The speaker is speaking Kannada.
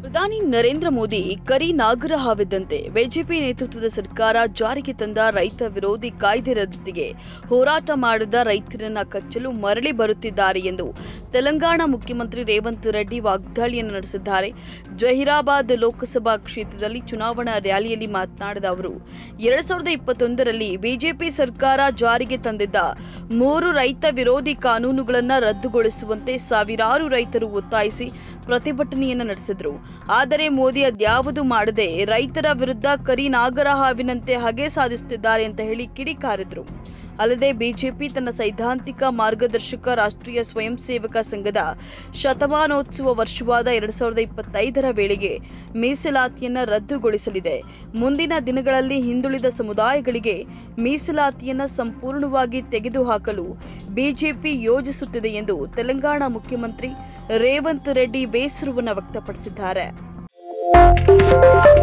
ಪ್ರಧಾನಿ ನರೇಂದ್ರ ಮೋದಿ ಕರಿ ನಾಗರ ಹಾವಿದ್ದಂತೆ ಬಿಜೆಪಿ ನೇತೃತ್ವದ ಸರ್ಕಾರ ಜಾರಿಗೆ ತಂದ ರೈತ ವಿರೋಧಿ ಕಾಯ್ದೆ ರದ್ದಿಗೆ ಹೋರಾಟ ಮಾಡಿದ ರೈತರನ್ನ ಕಚ್ಚಲು ಮರಳಿ ಬರುತ್ತಿದ್ದಾರೆ ಎಂದು ತೆಲಂಗಾಣ ಮುಖ್ಯಮಂತ್ರಿ ರೇವಂತ್ ರೆಡ್ಡಿ ವಾಗ್ದಾಳಿಯನ್ನು ನಡೆಸಿದ್ದಾರೆ ಜಹೀರಾಬಾದ್ ಲೋಕಸಭಾ ಕ್ಷೇತ್ರದಲ್ಲಿ ಚುನಾವಣಾ ರ್ಯಾಲಿಯಲ್ಲಿ ಮಾತನಾಡಿದ ಅವರು ಎರಡ್ ಸಾವಿರದ ಇಪ್ಪತ್ತೊಂದರಲ್ಲಿ ಬಿಜೆಪಿ ಸರ್ಕಾರ ಜಾರಿಗೆ ತಂದಿದ್ದ ಮೂರು ರೈತ ವಿರೋಧಿ ಕಾನೂನುಗಳನ್ನು ರದ್ದುಗೊಳಿಸುವಂತೆ ಸಾವಿರಾರು ರೈತರು ಒತ್ತಾಯಿಸಿ ಪ್ರತಿಭಟನೆಯನ್ನು ನಡೆಸಿದ್ರು ಆದರೆ ಮೋದಿ ಅದ್ಯಾವುದು ಮಾಡದೆ ರೈತರ ವಿರುದ್ಧ ಕರಿ ನಾಗರ ಹಾವಿನಂತೆ ಹಗೆ ಸಾಧಿಸುತ್ತಿದ್ದಾರೆ ಅಂತ ಹೇಳಿ ಕಿಡಿಕಾರಿದ್ರು ಅಲ್ಲದೆ ಬಿಜೆಪಿ ತನ್ನ ಸೈದ್ಧಾಂತಿಕ ಮಾರ್ಗದರ್ಶಕ ರಾಷ್ಟ್ರೀಯ ಸ್ವಯಂ ಸೇವಕ ಸಂಘದ ಶತಮಾನೋತ್ಸವ ವರ್ಷವಾದ ಎರಡ್ ಸಾವಿರದ ಇಪ್ಪತ್ತೈದರ ವೇಳೆಗೆ ಮೀಸಲಾತಿಯನ್ನ ರದ್ದುಗೊಳಿಸಲಿದೆ ಮುಂದಿನ ದಿನಗಳಲ್ಲಿ ಹಿಂದುಳಿದ ಸಮುದಾಯಗಳಿಗೆ ಮೀಸಲಾತಿಯನ್ನ ಸಂಪೂರ್ಣವಾಗಿ ತೆಗೆದುಹಾಕಲು ಬಿಜೆಪಿ ಯೋಜಿಸುತ್ತಿದೆ ಎಂದು ತೆಲಂಗಾಣ ಮುಖ್ಯಮಂತ್ರಿ ರೇವಂತ್ ರೆಡ್ಡಿ ಬೇಸರವನ್ನು ವ್ಯಕ್ತಪಡಿಸಿದ್ದಾರೆ